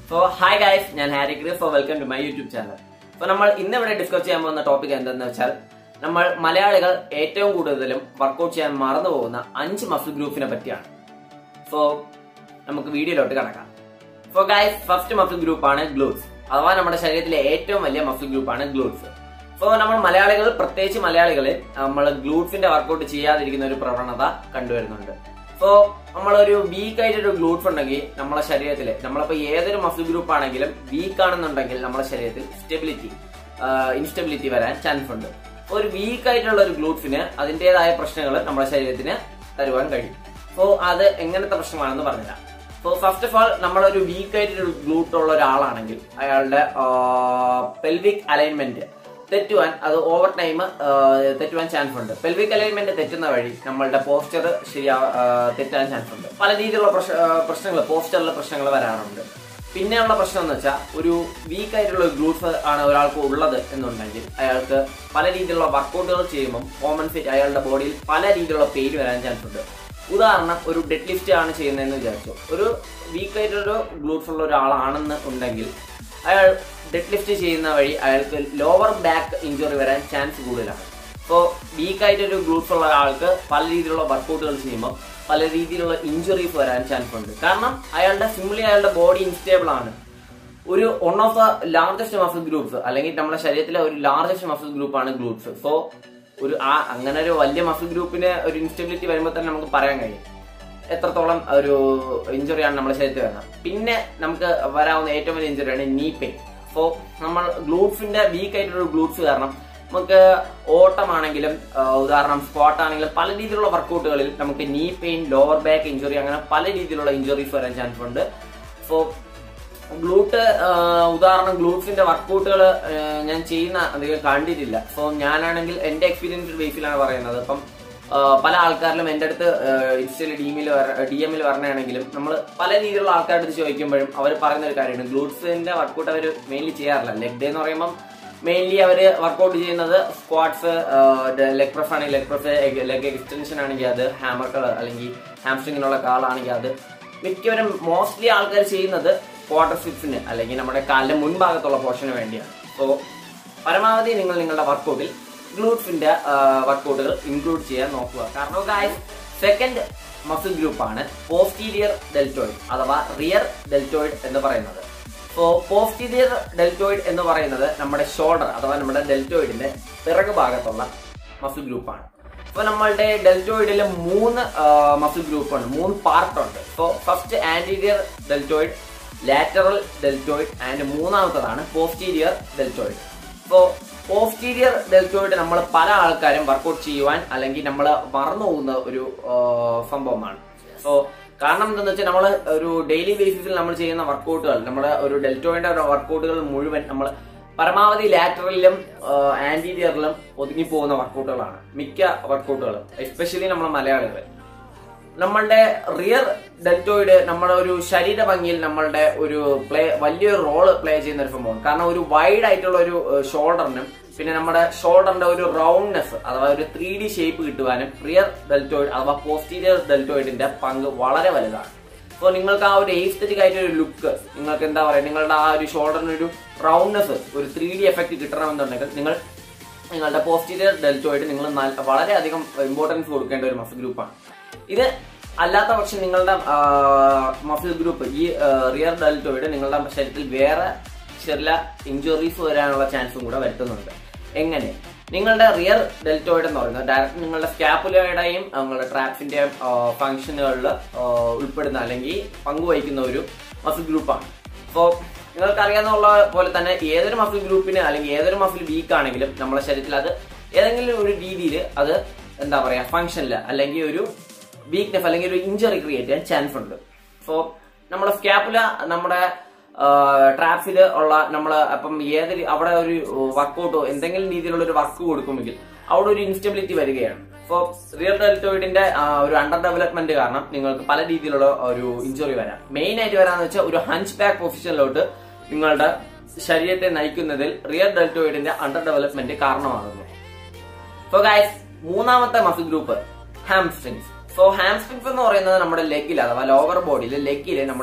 so hi guys ഞാൻ Harry Chris so welcome to my YouTube channel so നമ്മൾ ഇന്ന് ഇവിടെ ഡിസ്കസ് ചെയ്യാൻ പോകുന്ന ടോപ്പിക് എന്തെന്ന് വെച്ചാൽ നമ്മൾ മലയാളികൾ ഏറ്റവും കൂടുതലും വർക്കൗട്ട് ചെയ്യാൻ മറന്നു പോകുന്ന അഞ്ച് മസിൽ ഗ്രൂപ്പിനെ പറ്റിയാണ് സോ നമുക്ക് വീഡിയോയിലോട്ട് കടക്കാം സോ ഗൈസ് ഫസ്റ്റ് മസിൽ ഗ്രൂപ്പാണ് ഗ്ലൂട്സ് അഥവാ നമ്മുടെ ശരീരത്തിലെ ഏറ്റവും വലിയ മസിൽ ഗ്രൂപ്പാണ് ഗ്ലൂട്സ് സോ നമ്മൾ മലയാളികൾ പ്രത്യേകിച്ച് മലയാളികളിൽ നമ്മൾ ഗ്ലൂട്സിന്റെ വർക്കൗട്ട് ചെയ്യാതിരിക്കുന്ന ഒരു പ്രവണത കണ്ടുവരുന്നുണ്ട് സോ നമ്മളൊരു വീക്ക് ആയിട്ടൊരു ഗ്ലൂട്സ് ഉണ്ടെങ്കിൽ നമ്മളെ ശരീരത്തിൽ നമ്മളിപ്പോ ഏതൊരു മസിൽ ഗ്രൂപ്പ് ആണെങ്കിലും വീക്ക് ആണെന്നുണ്ടെങ്കിൽ നമ്മുടെ ശരീരത്തിൽ സ്റ്റെബിലിറ്റി ഇൻസ്റ്റെബിലിറ്റി വരാൻ ചാൻസ് ഉണ്ട് ഒരു വീക്ക് ആയിട്ടുള്ള ഒരു ഗ്ലൂട്സിന് അതിൻ്റെതായ പ്രശ്നങ്ങൾ നമ്മുടെ ശരീരത്തിന് തരുവാൻ കഴിയും സോ അത് എങ്ങനത്തെ പ്രശ്നമാണെന്ന് പറഞ്ഞുതരാം സോ ഫസ്റ്റ് ഓഫ് ആൾ നമ്മളൊരു വീക്ക് ആയിട്ടൊരു ഗ്ലൂട്ട് ഉള്ള ഒരാളാണെങ്കിൽ അയാളുടെ പെൽവിക് അലൈൻമെന്റ് തെറ്റുവാൻ അത് ഓവർ ടൈം തെറ്റുവാൻ ചാൻസ് ഉണ്ട് പെൽവിക് അലൈൻമെന്റ് തെറ്റുന്ന വഴി നമ്മളുടെ പോസ്റ്റർ ശരിയാ ആ, തെറ്റാൻ ചാൻസ് ഉണ്ട് പല രീതിയിലുള്ള പ്രശ്നങ്ങൾ പോസ്റ്ററിൽ പ്രശ്നങ്ങൾ വരാറുണ്ട് പിന്നെയുള്ള പ്രശ്നം എന്ന് വെച്ചാൽ ഒരു വീക്ക് ആയിട്ടുള്ള ഗ്ലൂട്ട്സ് ആണ് ഒരാൾക്ക് ഉള്ളത് എന്നുണ്ടെങ്കിൽ അയാൾക്ക് പല രീതിയിലുള്ള വർക്കൗട്ടുകൾ ചെയ്യുമ്പോൾ കോമൺ ഫിറ്റ് അയാളുടെ ബോഡിയിൽ പല രീതിയിലുള്ള പെയിൻ വരാൻ ചാൻസ് ഉണ്ട് ഉദാഹരണം ഒരു ഡെഡ് ലിഫ്റ്റ് ആണ് ചെയ്യുന്നതെന്ന് വിചാരിച്ചു ഒരു വീക്ക് ആയിട്ടൊരു ഗ്ലൂട്ട്സ് ഉള്ള ഒരാളാണെന്ന് ഉണ്ടെങ്കിൽ അയാൾ ഡെഡ് ലിഫ്റ്റ് ചെയ്യുന്ന വഴി അയാൾക്ക് ലോവർ ബാക്ക് ഇഞ്ചുറി വരാൻ ചാൻസ് കൂടുതലാണ് ഇപ്പോൾ വീക്ക് ആയിട്ടൊരു ഗ്രൂപ്പ് ഉള്ള ആൾക്ക് പല രീതിയിലുള്ള വർക്കൗട്ടുകൾ ചെയ്യുമ്പോൾ പല രീതിയിലുള്ള ഇഞ്ചുറീസ് വരാൻ ചാൻസ് ഉണ്ട് കാരണം അയാളുടെ സിംപ്ലി അയാളുടെ ബോഡി ഇൻസ്റ്റേബിൾ ആണ് ഒരു one of the largest muscle groups അല്ലെങ്കിൽ നമ്മുടെ ശരീരത്തിലെ ഒരു ലാർജസ്റ്റ് മസിൽ ഗ്രൂപ്പാണ് ഗ്രൂപ്പ്സ് സോ ഒരു ആ അങ്ങനെ ഒരു വലിയ മസിൽ ഗ്രൂപ്പിന് ഒരു ഇൻസ്റ്റബിലിറ്റി വരുമ്പോൾ തന്നെ നമുക്ക് പറയാൻ കഴിയും എത്രത്തോളം ഒരു ഇഞ്ചുറിയാണ് നമ്മുടെ ശരീരത്തിൽ വരുന്നത് പിന്നെ നമുക്ക് വരാവുന്ന ഏറ്റവും വലിയ ഇഞ്ചുറിയാണ് നീ പെയിൻ സോ നമ്മൾ ഗ്ലൂട്ട്സിന്റെ വീക്ക് ആയിട്ടുള്ള ഗ്ലൂട്ട്സ് കാരണം നമുക്ക് ഓട്ടമാണെങ്കിലും ആ, ഉദാഹരണം സ്ക്വാട്ട് ആണെങ്കിലും പല രീതിയിലുള്ള വർക്കൗട്ടുകളിൽ നമുക്ക് നീ പെയിൻ ലോവർ ബാക്ക് ഇഞ്ചുറി അങ്ങനെ പല രീതിയിലുള്ള ഇഞ്ചുറീസ് വരാൻ ചാൻസ് ഉണ്ട് സോ ഗ്ലൂട്ട് ഉദാഹരണം ഗ്ലൂട്ട്സിന്റെ വർക്കൗട്ടുകൾ ഞാൻ ചെയ്യുന്ന അധികം കണ്ടിട്ടില്ല സോ ഞാനാണെങ്കിൽ എന്റെ എക്സ്പീരിയൻസ് ബേസിലാണ് പറയുന്നത് അപ്പം ആ, പല ആൾക്കാരിലും എൻ്റെ അടുത്ത് ഇൻസ്റ്റയിൽ ഡി എമ്മിൽ ഡി എമ്മിൽ പറഞ്ഞാണെങ്കിലും നമ്മൾ പല രീതിയിലുള്ള ആൾക്കാരുടെ അടുത്ത് ചോദിക്കുമ്പോഴും അവർ പറയുന്ന ഒരു കാര്യമാണ് ഗ്ലൂട്ട്സിന്റെ വർക്കൗട്ട് അവർ മെയിൻലി ചെയ്യാറില്ല ലെഗ് ഡേ എന്ന് പറയുമ്പം മെയിൻലി അവർ വർക്കൗട്ട് ചെയ്യുന്നത് സ്ക്വാട്സ് ലെഗ് പ്രസ് ആണെങ്കിൽ ലെഗ് പ്രസ് ലെഗ് എക്സ്റ്റൻഷൻ ആണെങ്കിൽ അത് ഹാമർ കളർ അല്ലെങ്കിൽ ഹാംസ്ട്രിങ്ങിനുള്ള കാളാണെങ്കിൽ അത് മിക്കവരും മോസ്റ്റ്ലി ആൾക്കാർ ചെയ്യുന്നത് ക്വാർട്ടർ സിക്സിന് അല്ലെങ്കിൽ നമ്മുടെ കാലിന്റെ മുൻഭാഗത്തുള്ള പോർഷന് വേണ്ടിയാണ് സോ പരമാവധി നിങ്ങൾ നിങ്ങളുടെ വർക്കൗട്ടിൽ ഗ്ലൂട്ട്സിന്റെ വർക്കൗട്ടുകൾ ഇൻക്ലൂഡ് ചെയ്യാൻ നോക്കുക കാരണം ഗായ്സ് സെക്കൻഡ് മസിൽ ഗ്രൂപ്പാണ് പോസ്റ്റീരിയർ ഡെൽറ്റോയിഡ് അഥവാ റിയർ ഡെൽറ്റോയിഡ് എന്ന് പറയുന്നത് സോ പോസ്റ്റീരിയർ ഡെൽറ്റോയിഡ് എന്ന് പറയുന്നത് നമ്മുടെ ഷോൾഡർ അഥവാ നമ്മുടെ ഡെൽറ്റോയിഡിന്റെ പിറകു ഭാഗത്തുള്ള മസിൽ ഗ്രൂപ്പാണ് ഇപ്പൊ നമ്മളുടെ ഡെൽറ്റോയിഡിൽ മൂന്ന് മസിൽ ഗ്രൂപ്പ് ഉണ്ട് മൂന്ന് പാർട്ട് ഉണ്ട് so first anterior deltoid lateral deltoid and മൂന്നാമത്തതാണ് posterior deltoid so posterior deltoid നമ്മൾ പല ആൾക്കാരും വർക്കൗട്ട് ചെയ്യുവാൻ അല്ലെങ്കിൽ നമ്മൾ മറന്നു പോകുന്ന ഒരു ആ, സംഭവമാണ് സോ കാരണം എന്താണെന്ന് വെച്ചാൽ നമ്മൾ ഒരു ഡെയിലി ബേസിസിൽ നമ്മൾ ചെയ്യുന്ന വർക്കൗട്ടുകൾ നമ്മുടെ ഒരു ഡെൽറ്റോയിന്റെ വർക്കൗട്ടുകൾ മുഴുവൻ നമ്മൾ പരമാവധി ലാറ്ററലിലും ആന്റീരിയറിലും ഒതുങ്ങി പോകുന്ന വർക്കൗട്ടുകളാണ് മിക്ക വർക്കൗട്ടുകളും എസ്പെഷ്യലി നമ്മൾ മലയാളികൾ നമ്മളുടെ റിയർ ഡെൽറ്റോയിഡ് നമ്മുടെ ഒരു ശരീര ഭംഗിയിൽ നമ്മളുടെ ഒരു പ്ലേ വലിയൊരു റോള് പ്ലേ ചെയ്യുന്ന ഒരു സംഭവം കാരണം ഒരു വൈഡ് ആയിട്ടുള്ള ഒരു ഷോൾഡറിനും പിന്നെ നമ്മുടെ ഷോൾഡറിന്റെ ഒരു റൗണ്ട്നെസ് അഥവാ ഒരു ത്രീ ഡി ഷേപ്പ് കിട്ടുവാനും റിയർ ഡെൽറ്റോയിഡ് അഥവാ പോസ്റ്റീരിയർ ഡെൽറ്റോയിഡിന്റെ പങ്ക് വളരെ വലുതാണ് അപ്പോൾ നിങ്ങൾക്ക് ആ ഒരു എയ്സ്തറ്റിക് ആയിട്ട് ഒരു ലുക്ക് നിങ്ങൾക്ക് എന്താ പറയുക നിങ്ങളുടെ ആ ഒരു ഷോൾഡറിന് ഒരു റൗണ്ട്നെസ് ഒരു ത്രീ ഡി എഫക്ട് കിട്ടണമെന്നുണ്ടെങ്കിൽ നിങ്ങൾ നിങ്ങളുടെ പോസ്റ്റീരിയർ ഡെൽറ്റോയിഡ് നിങ്ങൾ നല്ല- വളരെയധികം ഇമ്പോർട്ടൻസ് കൊടുക്കേണ്ട ഒരു മസിൽ ഗ്രൂപ്പാണ് ഇത് അല്ലാത്ത പക്ഷം നിങ്ങളുടെ മസിൽ ഗ്രൂപ്പ് ഈ റിയർ ഡെൽറ്റോയിഡ് നിങ്ങളുടെ ശരീരത്തിൽ വേറെ ചെറിയ ഇഞ്ചുറീസ് വരാനുള്ള ചാൻസും കൂടെ വരുത്തുന്നുണ്ട് എങ്ങനെ നിങ്ങളുടെ റിയർ ഡെൽറ്റോയിഡ് എന്ന് പറയുന്നത് ഡയറക്റ്റ് നിങ്ങളുടെ സ്കാപ്പുലയുടെയും നിങ്ങളുടെ ട്രാപ്സിന്റെയും ഫംഗ്ഷനുകളിൽ ഉൾപ്പെടുന്ന അല്ലെങ്കിൽ പങ്കുവഹിക്കുന്ന ഒരു മസിൽ ഗ്രൂപ്പാണ് സോ നിങ്ങൾക്ക് അറിയാവുന്ന പോലെ തന്നെ ഏതൊരു മസിൽ ഗ്രൂപ്പിന് അല്ലെങ്കിൽ ഏതൊരു മസിൽ വീക്ക് ആണെങ്കിലും നമ്മുടെ ശരീരത്തിൽ അത് ഏതെങ്കിലും ഒരു രീതിയിൽ അത് എന്താ പറയാ ഫംഗ്ഷനിൽ അല്ലെങ്കിൽ ഒരു വീക്ക്നെസ് അല്ലെങ്കിൽ ഒരു ഇഞ്ചറി ക്രിയേറ്റ് ചെയ്യാൻ ചാൻസ് ഉണ്ട് സോ നമ്മുടെ സ്കാപ്പുല നമ്മുടെ ട്രാപ്സിൽ ഉള്ള നമ്മൾ അപ്പം ഏത് രീ- അവിടെ ഒരു വർക്കൗട്ടോ എന്തെങ്കിലും രീതിയിലുള്ള ഒരു വർക്ക് കൊടുക്കുമെങ്കിൽ അവിടെ ഒരു ഇൻസ്റ്റബിലിറ്റി വരികയാണ് സോ റിയൽ ഡെൽറ്റോയിഡിന്റെ ഒരു അണ്ടർ ഡെവലപ്മെന്റ് കാരണം നിങ്ങൾക്ക് പല രീതിയിലുള്ള ഒരു ഇഞ്ചുറി വരാം മെയിൻ ആയിട്ട് വരാന്ന് വെച്ചാൽ ഒരു ഹഞ്ച് ബാക്ക് പൊസിഷനിലോട്ട് നിങ്ങളുടെ ശരീരത്തെ നയിക്കുന്നതിൽ റിയൽ ഡെൽറ്റോയിഡിന്റെ അണ്ടർ ഡെവലപ്മെന്റ് കാരണമാകുന്നു സോ ഗൈസ് മൂന്നാമത്തെ muscle group hamstrings so hamstrings എന്ന് പറയുന്നത് നമ്മുടെ ലെഗിൽ അഥവാ ലോവർ ബോഡിയിൽ ലെഗിൽ നമ്മുടെ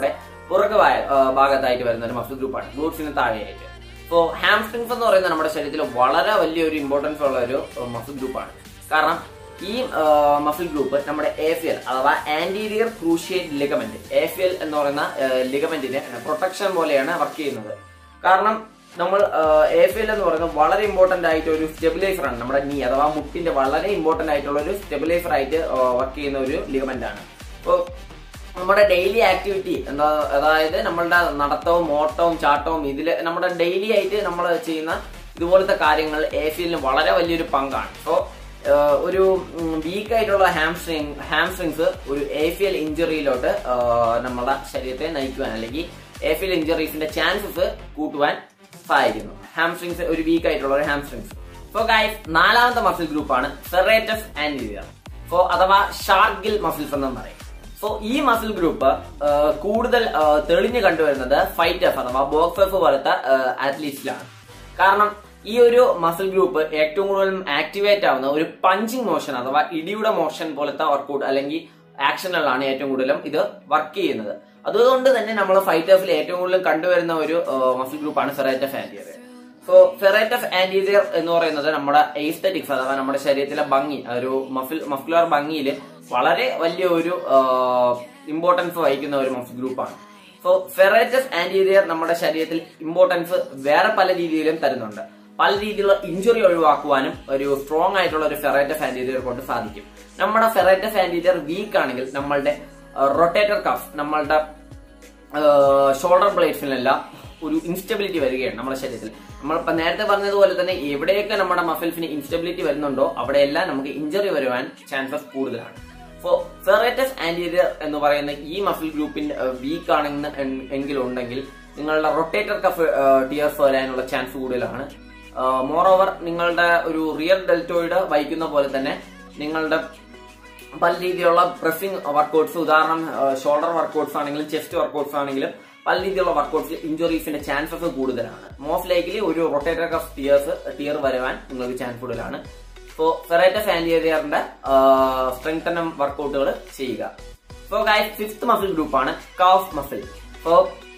പുറകു ഭാ- ആ, ഭാഗത്തായിട്ട് വരുന്ന ഒരു മസിൽ ഗ്രൂപ്പാണ് ഗ്ലൂട്ട്സിന് താഴെയായിട്ട് സോ ഹാംസ്ട്രിങ്സ് എന്ന് പറയുന്നത് നമ്മുടെ ശരീരത്തിൽ വളരെ വലിയൊരു ഇമ്പോർട്ടൻസ് ഉള്ള ഒരു മസിൽ ഗ്രൂപ്പാണ് കാരണം ഈ മസിൽ ഗ്രൂപ്പ് നമ്മുടെ എഫിയൽ അഥവാ ആന്റീരിയർ ക്രൂഷിയേറ്റ് ലിഗമെന്റ് എഫിയൽ എന്ന് പറയുന്ന ലിഗമെന്റിന് പ്രൊട്ടക്ഷൻ പോലെയാണ് വർക്ക് ചെയ്യുന്നത് കാരണം നമ്മൾ എഫിയൽ എന്ന് പറയുന്നത് വളരെ ഇമ്പോർട്ടന്റ് ആയിട്ട് ഒരു സ്റ്റെബിലൈസർ ആണ് നമ്മുടെ നീ അഥവാ മുട്ടിന്റെ വളരെ ഇമ്പോർട്ടന്റ് ആയിട്ടുള്ള ഒരു സ്റ്റെബിലൈസർ ആയിട്ട് വർക്ക് ചെയ്യുന്ന ഒരു ലിഗമെന്റ് ആണ് അപ്പോൾ നമ്മുടെ ഡെയിലി ആക്ടിവിറ്റി എന്താ അതായത് നമ്മളുടെ നടത്തവും ഓട്ടവും ചാട്ടവും ഇതിൽ നമ്മുടെ ഡെയിലി ആയിട്ട് നമ്മൾ ചെയ്യുന്ന ഇതുപോലത്തെ കാര്യങ്ങൾ എഫിയലിന് വളരെ വലിയൊരു പങ്കാണ് സോ ഒരു വീക്ക് ആയിട്ടുള്ള ഹാംസ്ട്രിങ് ഹാംസ്ട്രിങ്സ് ഒരു എഫിയൽ ഇഞ്ചുറിയിലോട്ട് നമ്മുടെ ശരീരത്തെ നയിക്കുവാൻ അല്ലെങ്കിൽ എഫിയൽ ഇഞ്ചുറീസിന്റെ ചാൻസസ് കൂട്ടുവാൻ സഹായിക്കുന്നു ഹാംസ്ട്രിങ്സ് ഒരു വീക്ക് ആയിട്ടുള്ള ഒരു ഹാംസ്ട്രിങ്സ് സോ ഗൈസ് നാലാമത്തെ മസിൽ ഗ്രൂപ്പാണ് സെറേറ്റസ് ആൻഡ് സോ അഥവാ ഷാർഗിൽ മസിൽസ് എന്നും പറയും സോ ഈ മസിൽ ഗ്രൂപ്പ് കൂടുതൽ ആ, തെളിഞ്ഞു കണ്ടുവരുന്നത് ഫൈറ്റേഴ്സ് അഥവാ ബോക്സേഴ്സ് പോലത്തെ അത്ലീറ്റ്സിലാണ് കാരണം ഈ ഒരു മസിൽ ഗ്രൂപ്പ് ഏറ്റവും കൂടുതൽ ആക്ടിവേറ്റ് ആവുന്ന ഒരു പഞ്ചിങ് മോഷൻ അഥവാ ഇടിയുടെ മോഷൻ പോലത്തെ വർക്കൗട്ട് അല്ലെങ്കിൽ ആക്ഷനുകളാണ് ഏറ്റവും കൂടുതലും ഇത് വർക്ക് ചെയ്യുന്നത് അതുകൊണ്ട് തന്നെ നമ്മൾ ഫൈറ്റേഴ്സിൽ ഏറ്റവും കൂടുതൽ കണ്ടുവരുന്ന ഒരു മസിൽ ഗ്രൂപ്പാണ് ഫെറേറ്റസ് ആന്റിയർ സോ ഫെറേറ്റസ് ആന്റിയർ എന്ന് പറയുന്നത് നമ്മുടെ എയ്സ്തറ്റിക്സ് അഥവാ നമ്മുടെ ശരീരത്തിലെ ഭംഗി ആ ഒരു മഫിൽ മഫ്കുലർ ഭംഗിയിൽ വളരെ വലിയ ഒരു ഇമ്പോർട്ടൻസ് വഹിക്കുന്ന ഒരു മസിൽ ഗ്രൂപ്പാണ് സോ ഫെറേറ്റസ് ആന്റീരിയർ നമ്മുടെ ശരീരത്തിൽ ഇമ്പോർട്ടൻസ് വേറെ പല രീതിയിലും തരുന്നുണ്ട് പല രീതിയിലുള്ള ഇഞ്ചുറി ഒഴിവാക്കുവാനും ഒരു സ്ട്രോങ് ആയിട്ടുള്ള ഒരു ഫെറേറ്റസ് ആന്റീരിയർ കൊണ്ട് സാധിക്കും നമ്മുടെ ഫെറേറ്റസ് ആന്റീരിയർ വീക്ക് ആണെങ്കിൽ നമ്മളുടെ റൊട്ടേറ്റർ കഫ് നമ്മളുടെ ഷോൾഡർ ബ്ലേഡ്സിനെല്ലാം ഒരു ഇൻസ്റ്റബിലിറ്റി വരികയാണ് നമ്മുടെ ശരീരത്തിൽ നമ്മളിപ്പോ നേരത്തെ പറഞ്ഞതുപോലെ തന്നെ എവിടെയൊക്കെ നമ്മുടെ മസിൽസിന് ഇൻസ്റ്റബിലിറ്റി വരുന്നുണ്ടോ അവിടെയെല്ലാം നമുക്ക് ഇഞ്ചറി വരുവാൻ ചാൻസസ് കൂടുതലാണ് സോ ഫെറേറ്റസ് ആന്റീരിയർ എന്ന് പറയുന്ന ഈ മസിൽ ഗ്രൂപ്പിന്റെ വീക്ക് ആണെന്ന് എൻ- എങ്കിലും ഉണ്ടെങ്കിൽ നിങ്ങളുടെ റൊട്ടേറ്റർ കഫ് ടിയേഴ്സ് വരാനുള്ള ചാൻസ് കൂടുതലാണ് മോർ ഓവർ നിങ്ങളുടെ ഒരു റിയൽ ഡെൽറ്റോയിഡ് വഹിക്കുന്ന പോലെ തന്നെ നിങ്ങളുടെ പല രീതിയിലുള്ള പ്രസിംഗ് വർക്കൗട്ട്സ് ഉദാഹരണം ഷോൾഡർ വർക്കൗട്ട്സ് ആണെങ്കിലും ചെസ്റ്റ് വർക്കൗട്ട്സ് ആണെങ്കിലും പല രീതിയിലുള്ള വർക്കൗട്ട്സിൽ ഇഞ്ചുറീസിന്റെ ചാൻസസ് കൂടുതലാണ് മോസ്റ്റ് ലൈക്ലി ഒരു റൊട്ടേറ്റർ കഫ് ടിയേഴ്സ് ടിയർ വരുവാൻ നിങ്ങൾക്ക് ചാൻസ് കൂടുതലാണ് സോ ഫെറേറ്റസ് ആന്റിയറിന്റെ സ്ട്രെങ്തനം വർക്കൗട്ടുകൾ ചെയ്യുക സോ ഗൈസ് ഫിഫ്ത് മസിൽ ഗ്രൂപ്പാണ് calf muscle so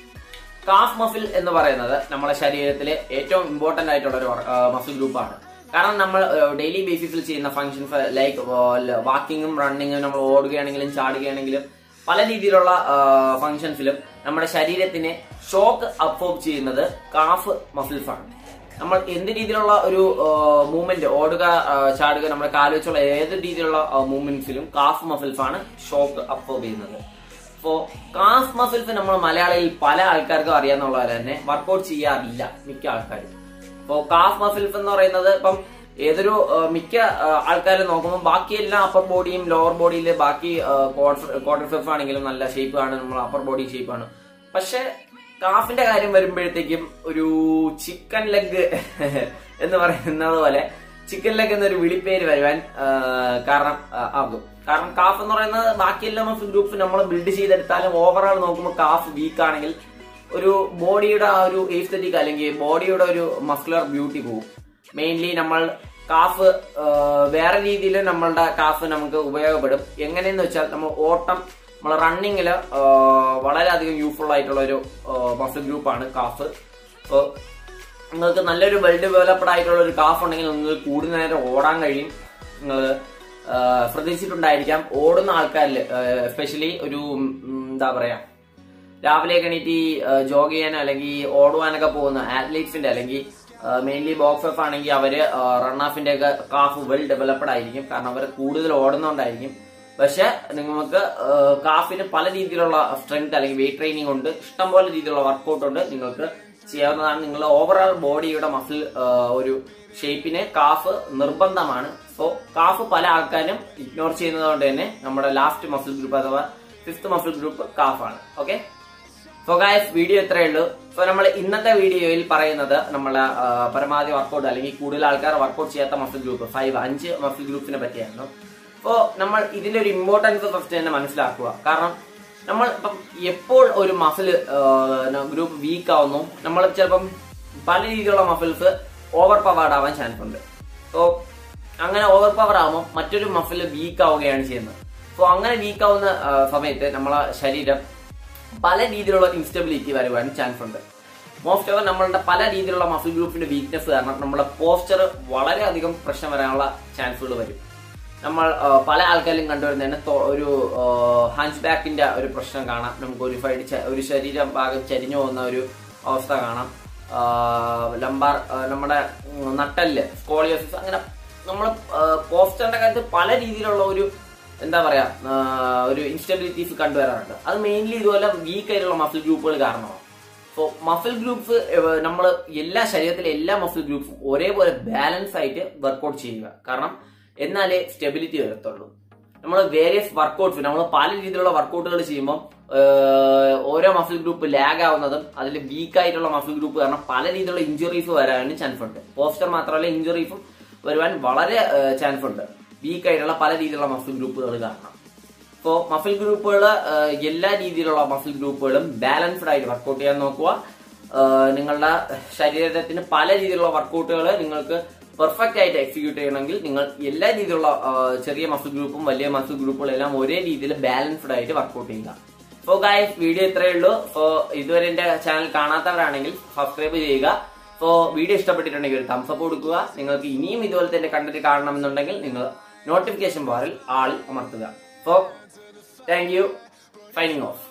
calf muscle എന്ന് പറയുന്നത് നമ്മുടെ ശരീരത്തിലെ ഏറ്റവും ഇമ്പോർട്ടന്റ് ആയിട്ടുള്ള ഒരു മസിൽ ഗ്രൂപ്പാണ് കാരണം നമ്മൾ ഡെയിലി ബേസിസിൽ ചെയ്യുന്ന ഫങ്ഷൻസ് ലൈക്ക് വാക്കിങ്ങും റണ്ണിങ്ങും നമ്മൾ ഓടുകയാണെങ്കിലും ചാടുകയാണെങ്കിലും പല രീതിയിലുള്ള ഫങ്ഷൻസിലും നമ്മുടെ ശരീരത്തിനെ ഷോക്ക് അബ്സോർബ് ചെയ്യുന്നത് കാഫ് മസിൽസ് ആണ് നമ്മൾ എന്ത് രീതിയിലുള്ള ഒരു മൂവ്മെന്റ് ഓടുക ആ, ചാടുക നമ്മുടെ കാല് വെച്ചുള്ള ഏത് രീതിയിലുള്ള മൂവ്മെന്റ്സിലും കാഫ് മസിൽസ് ആണ് ഷോക്ക് അബ്സോർബ് ചെയ്യുന്നത് അപ്പോ കാഫ് മസിൽസ് നമ്മൾ മലയാളിയിൽ പല ആൾക്കാർക്കും അറിയാന്നുള്ള പോലെ തന്നെ വർക്കൗട്ട് ചെയ്യാറില്ല മിക്ക ആൾക്കാരും അപ്പോ കാഫ് മസിൽസ് എന്ന് പറയുന്നത് ഇപ്പം ഏതൊരു ആ, മിക്ക ആൾക്കാരും നോക്കുമ്പോൾ ബാക്കി എല്ലാ അപ്പർ ബോഡിയും ലോവർ ബോഡിയിൽ ബാക്കി ക്വാർട്ടർ ആണെങ്കിലും നല്ല ഷേപ്പ് ആണ് നമ്മൾ അപ്പർ ബോഡി ഷേപ്പ് ആണ് പക്ഷെ കാഫിന്റെ കാര്യം വരുമ്പോഴത്തേക്കും ഒരു ചിക്കൻ ലെഗ് എന്ന് പറയുന്നത് പോലെ ചിക്കൻ ലെഗ് എന്നൊരു വിളിപ്പേര് വരുവാൻ ആ, കാരണം ആ, ആകും കാരണം കാഫ് എന്ന് പറയുന്നത് ബാക്കി എല്ലാ മസിൽ ഗ്രൂപ്പ്സ് നമ്മൾ ബിൽഡ് ചെയ്തെടുത്താലും ഓവറോൾ നോക്കുമ്പോൾ കാഫ് വീക്ക് ആണെങ്കിൽ ഒരു ബോഡിയുടെ ആ ഒരു എസ്തറ്റിക് അല്ലെങ്കിൽ ബോഡിയുടെ ഒരു മസ്കുലർ ബ്യൂട്ടി പോകും മെയിൻലി നമ്മൾ കാഫ് ആ, വേറെ രീതിയിൽ നമ്മളുടെ കാഫ് നമുക്ക് ഉപയോഗപ്പെടും എങ്ങനെയെന്ന് വെച്ചാൽ നമ്മൾ ഓട്ടം നമ്മൾ റണ്ണിങ്ങിൽ വളരെയധികം യൂസ്ഫുൾ ആയിട്ടുള്ള ഒരു മസിൽ ഗ്രൂപ്പാണ് കാഫ് അപ്പോൾ നിങ്ങൾക്ക് നല്ലൊരു വെൽ ഡെവലപ്ഡ് ആയിട്ടുള്ള ഒരു കാഫ് ഉണ്ടെങ്കിൽ നിങ്ങൾക്ക് കൂടുതൽ നേരം ഓടാൻ കഴിയും നിങ്ങൾ ശ്രദ്ധിച്ചിട്ടുണ്ടായിരിക്കാം ഓടുന്ന ആൾക്കാരിൽ എസ്പെഷ്യലി ഒരു ഉം, എന്താ പറയാ രാവിലെ എണീറ്റ് ജോഗ് ചെയ്യാൻ അല്ലെങ്കിൽ ഓടുവാനൊക്കെ പോകുന്ന ആത്ലീറ്റ്സിന്റെ അല്ലെങ്കിൽ മെയിൻലി ബോക്സേഴ്സ് ആണെങ്കിൽ അവര് റണ്ണാഫിന്റെ ഒക്കെ കാഫ് വെൽ ഡെവലപ്ഡ് ആയിരിക്കും കാരണം അവർ കൂടുതൽ ഓടുന്നോണ്ടായിരിക്കും പക്ഷെ നിങ്ങൾക്ക് കാഫിന് പല രീതിയിലുള്ള സ്ട്രെങ്ത് അല്ലെങ്കിൽ വെയിറ്റ് ട്രെയിനിങ് ഉണ്ട് ഇഷ്ടംപോലെ രീതിയിലുള്ള വർക്കൗട്ട് ഉണ്ട് നിങ്ങൾക്ക് ചെയ്യാവുന്നതാണ് നിങ്ങളുടെ ഓവറോൾ ബോഡിയുടെ മസിൽ ഒരു ഷേപ്പിന് കാഫ് നിർബന്ധമാണ് സോ കാഫ് പല ആൾക്കാരും ഇഗ്നോർ ചെയ്യുന്നത് കൊണ്ട് തന്നെ നമ്മുടെ ലാസ്റ്റ് മസിൽ ഗ്രൂപ്പ് അഥവാ ഫിഫ്ത് മസിൽ ഗ്രൂപ്പ് കാഫാണ് ഓക്കെ സോ ഗായസ് വീഡിയോ ഇത്രയേ ഉള്ളൂ സോ നമ്മൾ ഇന്നത്തെ വീഡിയോയിൽ പറയുന്നത് നമ്മളെ ആ, പരമാവധി വർക്കൗട്ട് അല്ലെങ്കിൽ കൂടുതൽ ആൾക്കാർ വർക്കൗട്ട് ചെയ്യാത്ത മസിൽ ഗ്രൂപ്പ് ഫൈവ് അഞ്ച് മസിൽ ഗ്രൂപ്പിനെ പറ്റിയായിരുന്നു അപ്പോൾ നമ്മൾ ഇതിന്റെ ഒരു ഇമ്പോർട്ടൻസ് ഫസ്റ്റ് തന്നെ മനസ്സിലാക്കുക കാരണം നമ്മൾ ഇപ്പം എപ്പോൾ ഒരു മസിൽ ഗ്രൂപ്പ് വീക്ക് ആവുന്നു നമ്മൾ ചിലപ്പം പല രീതിയിലുള്ള മസിൽസ് ഓവർ പവേർഡ് ആവാൻ ചാൻസ് ഉണ്ട് സോ അങ്ങനെ ഓവർ പവർ ആകുമ്പോൾ മറ്റൊരു മസിൽ വീക്ക് ആവുകയാണ് ചെയ്യുന്നത് സോ അങ്ങനെ വീക്ക് ആവുന്ന ആ, സമയത്ത് നമ്മളെ ശരീരം പല രീതിയിലുള്ള ഇൻസ്റ്റബിലിറ്റി വരുവാൻ ചാൻസ് ഉണ്ട് മോസ്റ്റ് ഓഫ് നമ്മളുടെ പല രീതിയിലുള്ള മസിൽ ഗ്രൂപ്പിന്റെ വീക്ക്നെസ് കാരണം നമ്മുടെ പോസ്ചർ വളരെയധികം പ്രശ്നം വരാനുള്ള ചാൻസുകൾ വരും നമ്മൾ ആ, പല ആൾക്കാരും കണ്ടുവരുന്നതിന് തൊ- ഒരു ഹാൻഡ് ബാക്കിന്റെ ഒരു പ്രശ്നം കാണാം നമുക്ക് ഒരു സൈഡ് ച- ഒരു ശരീരം ഭാഗം ചരിഞ്ഞു പോകുന്ന ഒരു അവസ്ഥ കാണാം ആ, ലംബാർ ആ, നമ്മുടെ ഉം, നട്ടല് സ്കോളിയോസിസ് അങ്ങനെ നമ്മൾ പോസ്റ്ററിന്റെ കാര്യത്തിൽ പല രീതിയിലുള്ള ഒരു എന്താ പറയാ ആ, ഒരു ഇൻസ്റ്റബിലിറ്റീസ് കണ്ടുവരാറുണ്ട് അത് മെയിൻലി ഇതുപോലെ വീക്ക് ആയിട്ടുള്ള മസിൽ ഗ്രൂപ്പുകൾ കാരണമാണ് സോ മസിൽ ഗ്രൂപ്പ്സ് നമ്മൾ എല്ലാ ശരീരത്തിലെ എല്ലാ മസിൽ ഗ്രൂപ്പ്സും ഒരേപോലെ ബാലൻസ് ആയിട്ട് വർക്കൗട്ട് ചെയ്യുക കാരണം എന്നാലേ സ്റ്റെബിലിറ്റി വരത്തുള്ളൂ നമ്മൾ വേരിയസ് വർക്കൗട്ട്സ് നമ്മൾ പല രീതിയിലുള്ള വർക്കൗട്ടുകൾ ചെയ്യുമ്പോൾ ഏഹ്, ഓരോ മസിൽ ഗ്രൂപ്പ് ലാഗ് ആവുന്നതും അതിൽ വീക്ക് ആയിട്ടുള്ള മസിൽ ഗ്രൂപ്പ് കാരണം പല രീതിയിലുള്ള ഇഞ്ചുറീസ് വരാനും ചാൻസ് ഉണ്ട് പോസ്റ്റർ മാത്രമല്ല ഇഞ്ചുറീസും വരുവാൻ വളരെ ചാൻസ് ഉണ്ട് വീക്ക് ആയിട്ടുള്ള പല രീതിയിലുള്ള മസിൽ ഗ്രൂപ്പുകൾ കാരണം ഇപ്പോൾ മസിൽ ഗ്രൂപ്പുകൾ എല്ലാ രീതിയിലുള്ള മസിൽ ഗ്രൂപ്പുകളും ബാലൻസ്ഡ് ആയിട്ട് വർക്കൗട്ട് ചെയ്യാൻ നോക്കുക ഏഹ് നിങ്ങളുടെ ശരീരത്തിന് പല രീതിയിലുള്ള വർക്കൗട്ടുകൾ നിങ്ങൾക്ക് പെർഫെക്റ്റ് ആയിട്ട് എക്സിക്യൂട്ട് ചെയ്യണമെങ്കിൽ നിങ്ങൾ എല്ലാ രീതിയിലുള്ള ഏഹ് ചെറിയ മസിൽ ഗ്രൂപ്പും വലിയ മസിൽ ഗ്രൂപ്പുകളും എല്ലാം ഒരേ രീതിയിൽ ബാലൻസ്ഡ് ആയിട്ട് വർക്കൗട്ട് ചെയ്യുക സോ ഗായ്സ് വീഡിയോ ഇത്രയേ ഉള്ളൂ സോ ഇതുവരെ എന്റെ ചാനൽ കാണാത്തവരാണെങ്കിൽ സബ്സ്ക്രൈബ് ചെയ്യുക സോ വീഡിയോ ഇഷ്ടപ്പെട്ടിട്ടുണ്ടെങ്കിൽ ഒരു തംസ് അപ്പ് കൊടുക്കുക നിങ്ങൾക്ക് ഇനിയും ഇതുപോലത്തെ എന്റെ കണ്ടന്റ് കാണണമെന്നുണ്ടെങ്കിൽ നിങ്ങൾ നോട്ടിഫിക്കേഷൻ ബാറിൽ ആളിൽ അമർത്തുക so thank you signing of